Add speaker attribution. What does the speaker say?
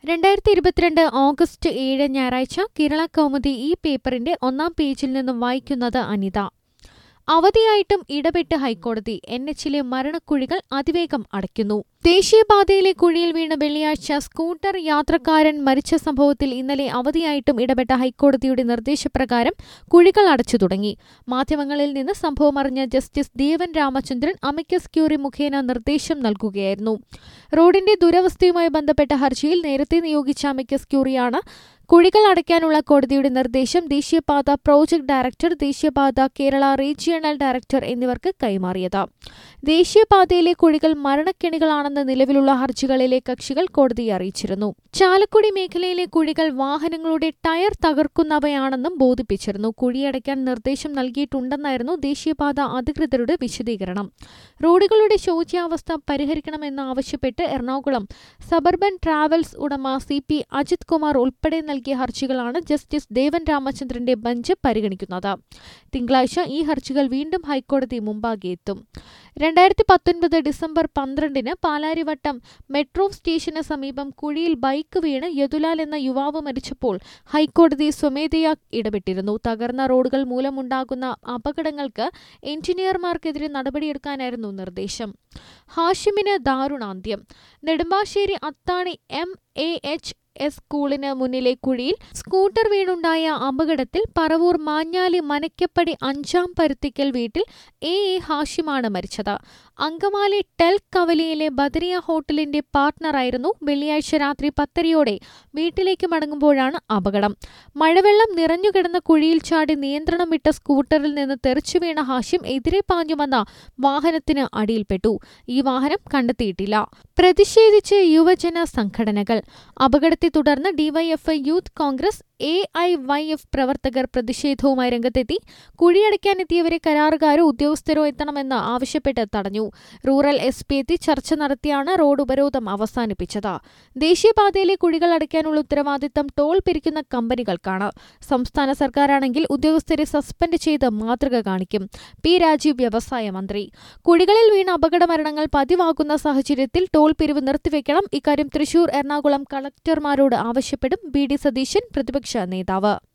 Speaker 1: രണ്ടായിരത്തി ഇരുപത്തിരണ്ട് ഓഗസ്റ്റ് ഏഴ് ഞായറാഴ്ച കേരള കൗമുദി ഈ പേപ്പറിന്റെ ഒന്നാം പേജിൽ നിന്നും വായിക്കുന്നത് അനിത അവധിയായിട്ടും ഇടപെട്ട് ഹൈക്കോടതി എൻ എച്ചിലെ മരണക്കുഴികൾ അതിവേഗം അടയ്ക്കുന്നു ദേശീയപാതയിലെ കുഴിയിൽ വീണ വെള്ളിയാഴ്ച സ്കൂട്ടർ യാത്രക്കാരൻ മരിച്ച സംഭവത്തിൽ ഇന്നലെ അവധിയായിട്ടും ഇടപെട്ട ഹൈക്കോടതിയുടെ നിർദ്ദേശപ്രകാരം കുഴികൾ അടച്ചു തുടങ്ങി മാധ്യമങ്ങളിൽ നിന്ന് സംഭവം അറിഞ്ഞ justice Devan Ramachandran amicus curiae മുഖേന നിർദ്ദേശം നൽകുകയായിരുന്നു റോഡിന്റെ ദുരവസ്ഥയുമായി ബന്ധപ്പെട്ട ഹർജിയിൽ നേരത്തെ നിയോഗിച്ച അമിക്കസ് ക്യൂറിയാണ് കുഴികൾ അടയ്ക്കാനുള്ള കോടതിയുടെ നിർദ്ദേശം ദേശീയപാത പ്രോജക്ട് ഡയറക്ടർ ദേശീയപാത കേരള റീജിയണൽ ഡയറക്ടർ എന്നിവർക്ക് കൈമാറിയത് ദേശീയപാതയിലെ കുഴികൾ മരണക്കെണികളാണെന്ന് നിലവിലുള്ള ഹർജികളിലെ കക്ഷികൾ കോടതിയെ അറിയിച്ചിരുന്നു ചാലക്കുടി മേഖലയിലെ കുഴികൾ വാഹനങ്ങളുടെ ടയർ തകർക്കുന്നവയാണെന്നും ബോധിപ്പിച്ചിരുന്നു കുഴിയടയ്ക്കാൻ നിർദ്ദേശം നൽകിയിട്ടുണ്ടെന്നായിരുന്നു ദേശീയപാത അധികൃതരുടെ വിശദീകരണം റോഡുകളുടെ ശോച്യാവസ്ഥ പരിഹരിക്കണമെന്ന് ആവശ്യപ്പെട്ട് എറണാകുളം സബർബൻ ട്രാവൽസ് ഉടമ സി പി അജിത് കുമാർ ഉൾപ്പെടെ നൽകിയ ഹർജികളാണ് ജസ്റ്റിസ് ദേവൻ രാമചന്ദ്രന്റെ ബെഞ്ച് പരിഗണിക്കുന്നത് തിങ്കളാഴ്ച ഈ ഹർജികൾ വീണ്ടും ഹൈക്കോടതി മുമ്പാകെ എത്തും രണ്ടായിരത്തി പത്തൊൻപത് ഡിസംബർ പന്ത്രണ്ടിന് പാലാരിവട്ടം മെട്രോ സ്റ്റേഷന് സമീപം കുഴിയിൽ ബൈക്ക് വീണ് യദുലാൽ എന്ന യുവാവ് മരിച്ചപ്പോൾ ഹൈക്കോടതി സ്വമേധയാ ഇടപെട്ടിരുന്നു തകർന്ന റോഡുകൾ മൂലമുണ്ടാകുന്ന അപകടങ്ങൾക്ക് എഞ്ചിനീയർമാർക്കെതിരെ നടപടിയെടുക്കാനായിരുന്നു നിർദ്ദേശം ഹാഷിമിന് ദാരുണാന്ത്യം Nedumbassery Athani M A H S സ്കൂളിന് മുന്നിലെ കുഴിയിൽ സ്കൂട്ടർ വീണുണ്ടായ അപകടത്തിൽ പറവൂർ മാഞ്ഞാലി മനയ്ക്കപ്പടി അഞ്ചാം പരുത്തിക്കൽ വീട്ടിൽ എ എ ഹാഷിമാണ് മരിച്ചത് അങ്കമാലി ടെൽ കവലിയിലെ ബദരിയ ഹോട്ടലിന്റെ പാർട്ട്ണറായിരുന്നു വെള്ളിയാഴ്ച രാത്രി പത്തരയോടെ വീട്ടിലേക്ക് മടങ്ങുമ്പോഴാണ് അപകടം മഴവെള്ളം നിറഞ്ഞുകിടന്ന കുഴിയിൽ ചാടി നിയന്ത്രണം വിട്ട സ്കൂട്ടറിൽ നിന്ന് തെറിച്ചു വീണ ഹാഷിം എതിരെ പാഞ്ഞു വന്ന വാഹനത്തിന് അടിയിൽപ്പെട്ടു ഈ വാഹനം കണ്ടെത്തിയിട്ടില്ല പ്രതിഷേധിച്ച് യുവജന സംഘടനകൾ അപകടത്തെ തുടർന്ന് DYFI youth Congress A I Y F പ്രവർത്തകർ പ്രതിഷേധവുമായി രംഗത്തെത്തി കുഴിയടയ്ക്കാനെത്തിയവരെ കരാറുകാരോ ഉദ്യോഗസ്ഥരോ എത്തണമെന്ന് ആവശ്യപ്പെട്ട് തടഞ്ഞു റൂറൽ എസ് പി എത്തി ചർച്ച നടത്തിയാണ് റോഡ് ഉപരോധം അവസാനിപ്പിച്ചത് ദേശീയപാതയിലെ കുഴികൾ അടയ്ക്കാനുള്ള ഉത്തരവാദിത്തം ടോൾ പിരിക്കുന്ന കമ്പനികൾക്കാണ് സംസ്ഥാന സർക്കാരാണെങ്കിൽ ഉദ്യോഗസ്ഥരെ സസ്പെൻഡ് ചെയ്ത് മാതൃക കാണിക്കും പി രാജീവ് വ്യവസായ മന്ത്രി കുഴികളിൽ വീണ അപകട മരണങ്ങൾ പതിവാകുന്ന സാഹചര്യത്തിൽ ടോൾ പിരിവ് നിർത്തിവെക്കണം ഇക്കാര്യം തൃശൂർ എറണാകുളം കളക്ടർമാരോട് ആവശ്യപ്പെടും ബി ഡി സതീശൻ പ്രതിപക്ഷ നേതാവ്